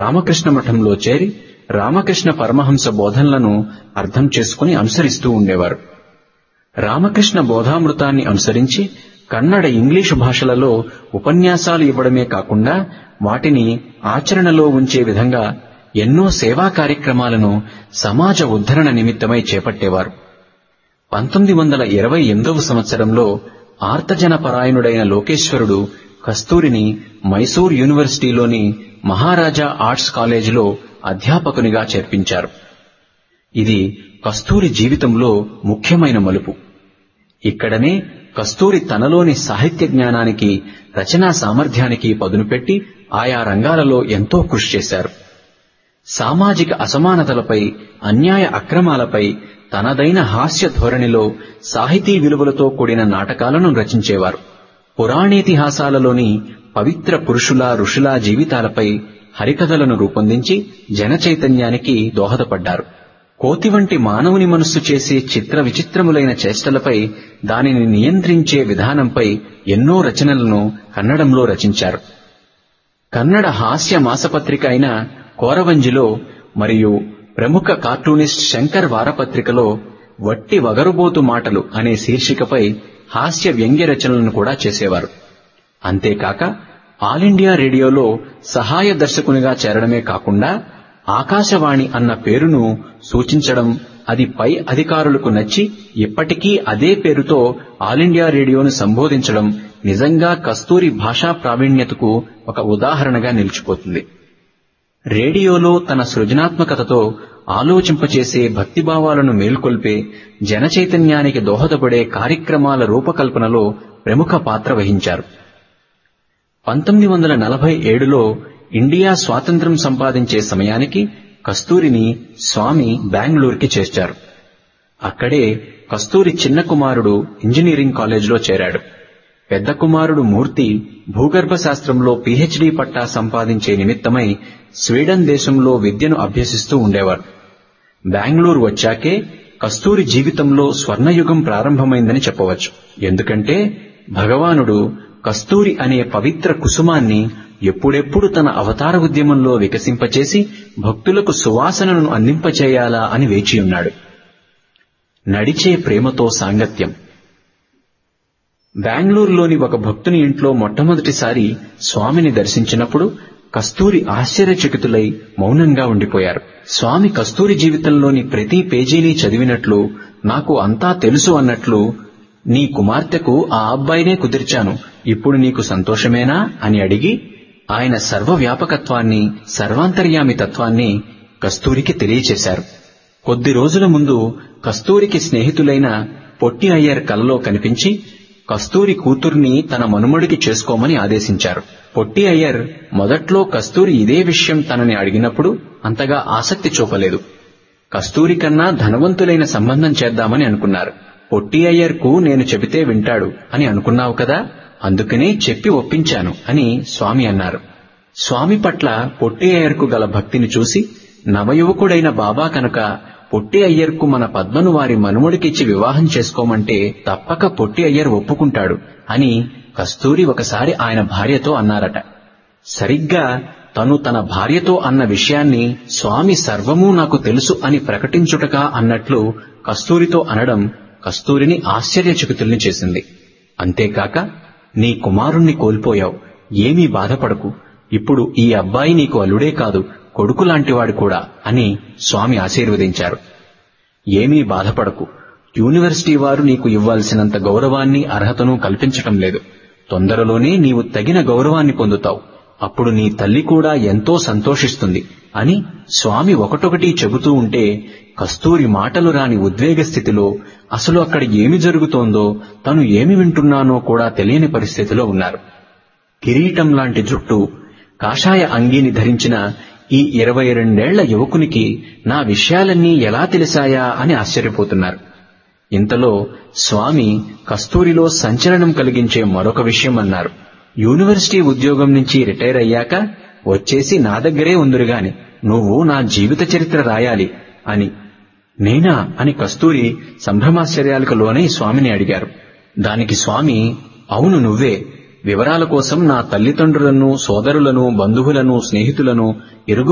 రామకృష్ణ మఠంలో చేరి రామకృష్ణ పరమహంస బోధనలను అర్థం చేసుకుని అనుసరిస్తూ ఉండేవారు రామకృష్ణ బోధామృతాన్ని అనుసరించి కన్నడ ఇంగ్లీషు భాషలలో ఉపన్యాసాలు ఇవ్వడమే కాకుండా వాటిని ఆచరణలో ఉంచే విధంగా ఎన్నో సేవా కార్యక్రమాలను సమాజ ఉద్ధరణ నిమిత్తమై చేపట్టేవారు పంతొమ్మిది వందల ఇరవై ఎనిమిదవ సంవత్సరంలో ఆర్తజన పరాయణుడైన లోకేశ్వరుడు కస్తూరిని మైసూర్ యూనివర్సిటీలోని మహారాజా ఆర్ట్స్ కాలేజీలో అధ్యాపకునిగా చేర్పించారు ఇది కస్తూరి జీవితంలో ముఖ్యమైన మలుపు ఇక్కడనే కస్తూరి తనలోని సాహిత్య జ్ఞానానికి రచనా సామర్థ్యానికి పదును పెట్టి ఆయా రంగాలలో ఎంతో కృషి చేశారు సామాజిక అసమానతలపై అన్యాయ అక్రమాలపై తనదైన హాస్య ధోరణిలో సాహితీ విలువలతో కూడిన నాటకాలను రచించేవారు పురాణేతిహాసాలలోని పవిత్ర పురుషుల ఋషుల జీవితాలపై హరికథలను రూపొందించి జనచైతన్యానికి దోహదపడ్డారు కోతి వంటి మానవుని మనస్సు చేసే చిత్ర విచిత్రములైన చేష్టలపై దానిని నియంత్రించే విధానంపై ఎన్నో రచనలను కన్నడంలో రచించారు కన్నడ హాస్య మాసపత్రిక అయిన కోరవంజిలో మరియు ప్రముఖ కార్టూనిస్ట్ శంకర్ వారపత్రికలో వట్టి వగరుబోతు మాటలు అనే శీర్షికపై హాస్య వ్యంగ్య రచనలను కూడా చేసేవారు అంతేకాక ఆల్ ఇండియా రేడియోలో సహాయ దర్శకునిగా చేరడమే కాకుండా ఆకాశవాణి అన్న పేరును సూచించడం అది పై అధికారులకు నచ్చి ఇప్పటికీ అదే పేరుతో ఆల్ ఇండియా రేడియోను సంబోధించడం నిజంగా కస్తూరి భాషా ప్రావీణ్యతకు ఒక ఉదాహరణగా నిలిచిపోతుంది రేడియోలో తన సృజనాత్మకతతో ఆలోచింపచేసే భక్తిభావాలను మేల్కొల్పే జనచైతన్యానికి దోహదపడే కార్యక్రమాల రూపకల్పనలో ప్రముఖ పాత్ర వహించారు పంతొమ్మిది వందల నలభై ఏడులో ఇండియా స్వాతంత్ర్యం సంపాదించే సమయానికి కస్తూరిని స్వామి బెంగళూరుకి చేర్చారు అక్కడే కస్తూరి చిన్న కుమారుడు ఇంజనీరింగ్ కాలేజీలో చేరాడు పెద్ద కుమారుడు మూర్తి భూగర్భ శాస్త్రంలో పీహెచ్డీ పట్టా సంపాదించే నిమిత్తమై స్వీడన్ దేశంలో విద్యను అభ్యసిస్తూ ఉండేవారు బెంగళూరు వచ్చాకే కస్తూరి జీవితంలో స్వర్ణయుగం ప్రారంభమైందని చెప్పవచ్చు ఎందుకంటే భగవానుడు కస్తూరి అనే పవిత్ర కుసుమాన్ని ఎప్పుడెప్పుడు తన అవతార ఉద్యమంలో వికసింపచేసి భక్తులకు సువాసనను అందింపచేయాలా అని వేచియున్నాడు నడిచే ప్రేమతో సాంగత్యం బెంగళూరులోని ఒక భక్తుని ఇంట్లో మొట్టమొదటిసారి స్వామిని దర్శించినప్పుడు కస్తూరి ఆశ్చర్యచకితులై మౌనంగా ఉండిపోయారు స్వామి కస్తూరి జీవితంలోని ప్రతి పేజీని చదివినట్లు నాకు అంతా తెలుసు అన్నట్లు నీ కుమార్తెకు ఆ అబ్బాయినే కుదిర్చాను ఇప్పుడు నీకు సంతోషమేనా అని అడిగి ఆయన సర్వవ్యాపకత్వాన్ని సర్వాంతర్యామి తత్వాన్ని కస్తూరికి తెలియచేశారు కొద్ది రోజుల ముందు కస్తూరికి స్నేహితులైన పొట్టి అయ్యర్ కలలో కనిపించి కస్తూరి కూతుర్ని తన మనుమడికి చేసుకోమని ఆదేశించారు పొట్టి అయ్యర్ మొదట్లో కస్తూరి ఇదే విషయం తనని అడిగినప్పుడు అంతగా ఆసక్తి చూపలేదు కస్తూరి కన్నా ధనవంతులైన సంబంధం చేద్దామని అనుకున్నారు పొట్టి అయ్యర్కు నేను చెబితే వింటాడు అని అనుకున్నావు కదా అందుకనే చెప్పి ఒప్పించాను అని స్వామి అన్నారు స్వామి పట్ల పొట్టి అయ్యర్కు గల భక్తిని చూసి నవయువకుడైన బాబా కనుక పొట్టి అయ్యర్కు మన పద్మను వారి మనుమడికిచ్చి వివాహం చేసుకోమంటే తప్పక పొట్టి అయ్యర్ ఒప్పుకుంటాడు అని కస్తూరి ఒకసారి ఆయన భార్యతో అన్నారట సరిగ్గా తను తన భార్యతో అన్న విషయాన్ని స్వామి సర్వమూ నాకు తెలుసు అని ప్రకటించుటగా అన్నట్లు కస్తూరితో అనడం కస్తూరిని ఆశ్చర్యచకితుల్ని చేసింది అంతేకాక నీ కుమారుణ్ణి కోల్పోయావు ఏమీ బాధపడకు ఇప్పుడు ఈ అబ్బాయి నీకు అల్లుడే కాదు కొడుకు లాంటివాడు కూడా అని స్వామి ఆశీర్వదించారు ఏమీ బాధపడకు యూనివర్సిటీ వారు నీకు ఇవ్వాల్సినంత గౌరవాన్ని అర్హతను కల్పించటం లేదు తొందరలోనే నీవు తగిన గౌరవాన్ని పొందుతావు అప్పుడు నీ తల్లి కూడా ఎంతో సంతోషిస్తుంది అని స్వామి ఒకటొకటి చెబుతూ ఉంటే కస్తూరి మాటలు రాని ఉద్వేగ స్థితిలో అసలు అక్కడ ఏమి జరుగుతోందో తను ఏమి వింటున్నానో కూడా తెలియని పరిస్థితిలో ఉన్నారు కిరీటం లాంటి జుట్టు కాషాయ అంగీని ధరించిన ఈ ఇరవై రెండేళ్ల యువకునికి నా విషయాలన్నీ ఎలా తెలిసాయా అని ఆశ్చర్యపోతున్నారు ఇంతలో స్వామి కస్తూరిలో సంచలనం కలిగించే మరొక విషయం అన్నారు యూనివర్సిటీ ఉద్యోగం నుంచి రిటైర్ అయ్యాక వచ్చేసి నా దగ్గరే ఉందిరుగాని నువ్వు నా జీవిత చరిత్ర రాయాలి అని నేనా అని కస్తూరి సంభ్రమాశ్చర్యాలకు లోనై స్వామిని అడిగారు దానికి స్వామి అవును నువ్వే వివరాల కోసం నా తల్లిదండ్రులను సోదరులను బంధువులను స్నేహితులను ఇరుగు